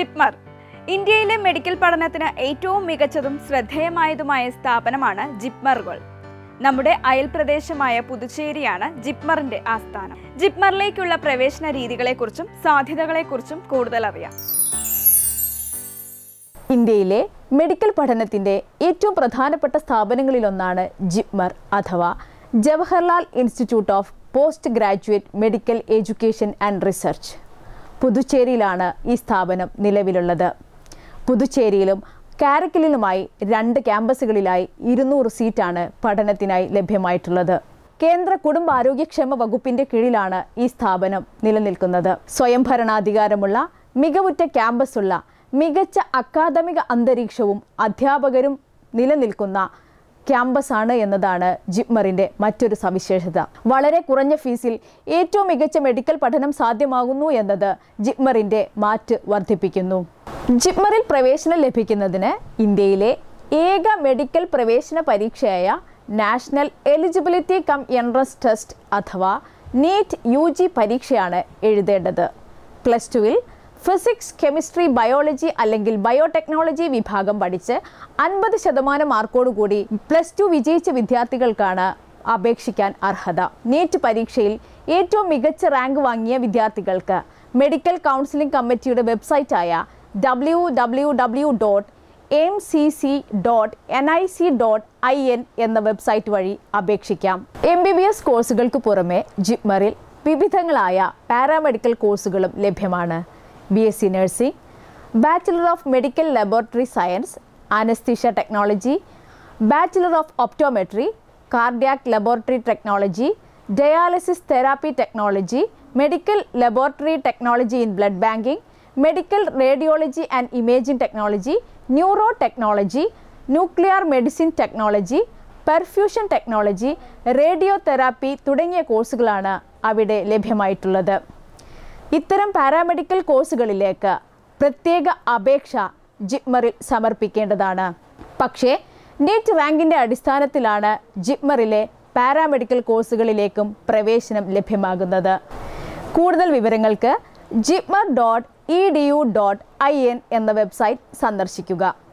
ജിപ്മർ ഇന്ത്യയിലെ മെഡിക്കൽ പഠനത്തിന് ഏറ്റവും മികച്ചതും ശ്രദ്ധേയമായതുമായ സ്ഥാപനമാണ് ജിപ്മറുകൾ നമ്മുടെ അയൽപ്രദേശമായ പുതുച്ചേരിയാണ് ജിപ്മറിന്റെ ആസ്ഥാനം ജിപ്മറിലേക്കുള്ള പ്രവേശന രീതികളെക്കുറിച്ചും സാധ്യതകളെക്കുറിച്ചും കൂടുതൽ അറിയാം ഇന്ത്യയിലെ മെഡിക്കൽ പഠനത്തിൻ്റെ ഏറ്റവും പ്രധാനപ്പെട്ട സ്ഥാപനങ്ങളിലൊന്നാണ് ജിപ്മർ അഥവാ Jawaharlal institute of postgraduate medical education and research പുതുച്ചേരിയിലാണ് ഈ സ്ഥാപനം നിലവിലുള്ളത് പുതുച്ചേരിയിലും കാരക്കലിലുമായി രണ്ട് ക്യാമ്പസുകളിലായി ഇരുന്നൂറ് സീറ്റാണ് പഠനത്തിനായി ലഭ്യമായിട്ടുള്ളത് കേന്ദ്ര കുടുംബാരോഗ്യക്ഷേമ വകുപ്പിന്റെ കീഴിലാണ് ഈ സ്ഥാപനം നിലനിൽക്കുന്നത് സ്വയംഭരണാധികാരമുള്ള മികവുറ്റ ക്യാമ്പസുള്ള മികച്ച അക്കാദമിക അന്തരീക്ഷവും അധ്യാപകരും നിലനിൽക്കുന്ന ക്യാമ്പസാണ് എന്നതാണ് ജിപ്മറിന്റെ മറ്റൊരു സവിശേഷത വളരെ കുറഞ്ഞ ഫീസിൽ ഏറ്റവും മികച്ച മെഡിക്കൽ പഠനം സാധ്യമാകുന്നു എന്നത് ജിപ്മറിന്റെ മാറ്റ് വർദ്ധിപ്പിക്കുന്നു ജിപ്മറിൽ പ്രവേശനം ലഭിക്കുന്നതിന് ഇന്ത്യയിലെ ഏക മെഡിക്കൽ പ്രവേശന പരീക്ഷയായ national eligibility cum entrance test അഥവാ നീറ്റ് യു ജി പരീക്ഷയാണ് എഴുതേണ്ടത് പ്ലസ് ടുവിൽ ഫിസിക്സ് കെമിസ്ട്രി ബയോളജി അല്ലെങ്കിൽ ബയോടെക്നോളജി വിഭാഗം പഠിച്ച് അൻപത് ശതമാനം മാർക്കോടുകൂടി പ്ലസ് ടു വിജയിച്ച വിദ്യാർത്ഥികൾക്കാണ് അപേക്ഷിക്കാൻ അർഹത നീറ്റ് പരീക്ഷയിൽ ഏറ്റവും മികച്ച റാങ്ക് വാങ്ങിയ വിദ്യാർത്ഥികൾക്ക് മെഡിക്കൽ കൗൺസിലിംഗ് കമ്മിറ്റിയുടെ വെബ്സൈറ്റായ W W W dot M C C dot N I C dot I N എന്ന വെബ്സൈറ്റ് വഴി അപേക്ഷിക്കാം എം ബി ബി എസ് കോഴ്സുകൾക്ക് പുറമെ ജിപ്മറിൽ വിവിധങ്ങളായ പാരാമെഡിക്കൽ കോഴ്സുകളും ലഭ്യമാണ് B S C nursing bachelor of medical laboratory science anaesthesia technology bachelor of optometry cardiac laboratory technology dialysis therapy technology medical laboratory technology in blood banking medical radiology and imaging technology neuro technology nuclear medicine technology perfusion technology radio therapy തുടങ്ങിയ കോഴ്സുകളാണ് അവിടെ ലഭ്യമായിട്ടുള്ളത് ഇത്തരം paramedical കോഴ്സുകളിലേക്ക് പ്രത്യേക അപേക്ഷ ജിപ്മറിൽ സമർപ്പിക്കേണ്ടതാണ് പക്ഷേ NEET റാങ്കിൻ്റെ അടിസ്ഥാനത്തിലാണ് ജിപ്മറിലെ paramedical കോഴ്സുകളിലേക്കും പ്രവേശനം ലഭ്യമാകുന്നത് കൂടുതൽ വിവരങ്ങൾക്ക് JIPMER dot E D U dot I N എന്ന വെബ്സൈറ്റ് സന്ദർശിക്കുക